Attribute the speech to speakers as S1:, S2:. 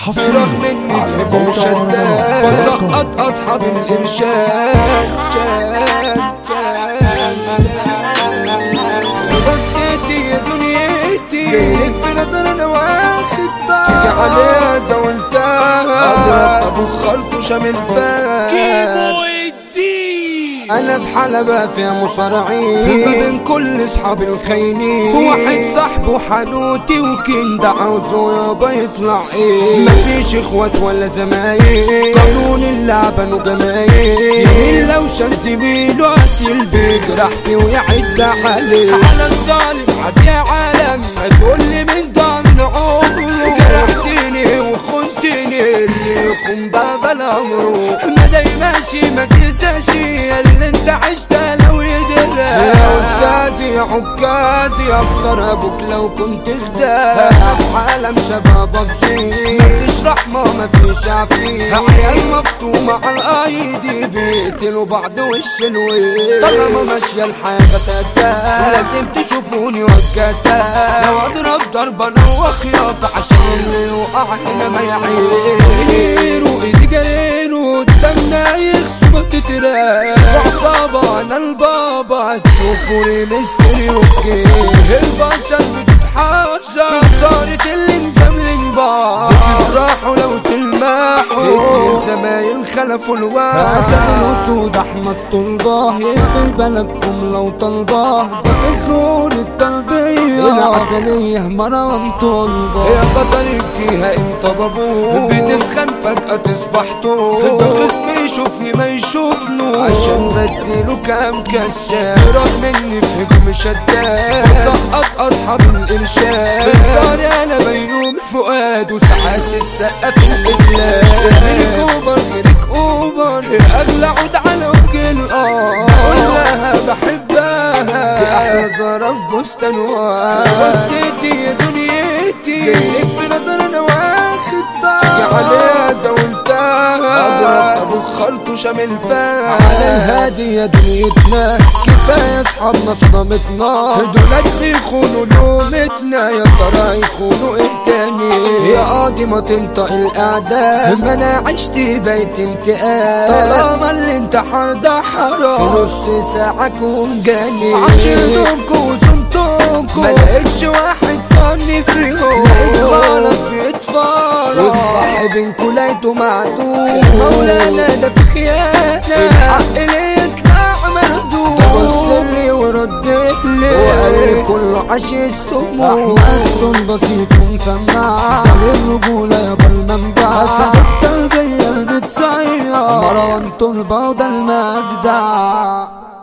S1: حصريا
S2: رغم اني
S1: على
S2: في
S1: موقع
S2: مشداد
S1: مهرجانات.
S2: بسقط اصحاب الارشاد غديتي يا دنيتي جايلك في نظر انا واخد طار تيجي عليها زولتها اضرب ابو خلط شامل فات انا في حلبة فيها مصارعين ما بين كل اصحابي الخاينين واحد صاحبه حنوتي وكند عاوزه يابا يطلع ايه مفيش اخوات ولا زمايل قانون اللعبة انه جمايل زميل لو شال زميله قتل بيجرح فيه ويعد عليه على الظالم عاد يا عالم هتقول لي من ده من عمره جرحتني وخنتني اللي يخون بابا الامر ما دايماشي ما تنساش اللي انت عشتها لو يدرى يا استاذي يا عكازي اكسر ابوك لو كنت خدام في عالم شبابك جي مفيش رحمه مفيش عفيف عيال مفتومه على الايدي بيقتلوا بعض وش الويل طالما ماشيه الحياه بتاتا لازم تشوفوني وجاتا لو اضرب ضربه انا وخياطه عشان اللي يوقع هنا ما يعيش سيروا ايدي جريروا قدامنا يخصوا تتراك وعصابة انا البابا تشوفوا لي مستري البشر بتتحاشى صارت اللي مزملين بعض بتفرحوا لو تلمحوا زمايل خلفوا الوعد اسد الاسود احمد طلباه يقفل بلدكم لو طلباه ده في الزور التربية العسلية مروان طلباه يا بطل الجيهة انت بابوه بتسخن فجأة تصبح طول ده خصمي يشوفني ما يشوفنو عشان بديله كام كشاف رغم اني في هجوم شداد سقط اصحاب الارشاد في انصاري انا بيوم فؤاد وساعات السقة في القبلات غيرك اوبر غيرك اوبر اغلى عود على وجه الارض كلها بحبها دي احلى زهرة في بستان وديتي يا دنيتي جايلك في نظر انا واخد طار تيجي عليها زولتها اضرب ابو خلط وشامل فات على الهادي يا دنيتنا كفايه اصحابنا صدمتنا دولت بيخونوا لومتنا يا ترى يخونوا ايه تاني يا قاضي ما تنطق الاعدام ما انا عشت بيت انتقام طالما الانتحار ده حرام في نص ساعه كون جاني عشرتكم وصمتكم ما لقيتش واحد صاني فيهم لقيت غلط بيتفرج والصاحب انكو لقيته معدوم مولانا ده في خيانه الحق ليه يطلع مهدوم تبص لي وردت لي وقال كله عاش السموم احمد بسيط ومسمع ده للرجوله يابا المنبع سعد التربيه البتصير مروان طلبه وده المجدع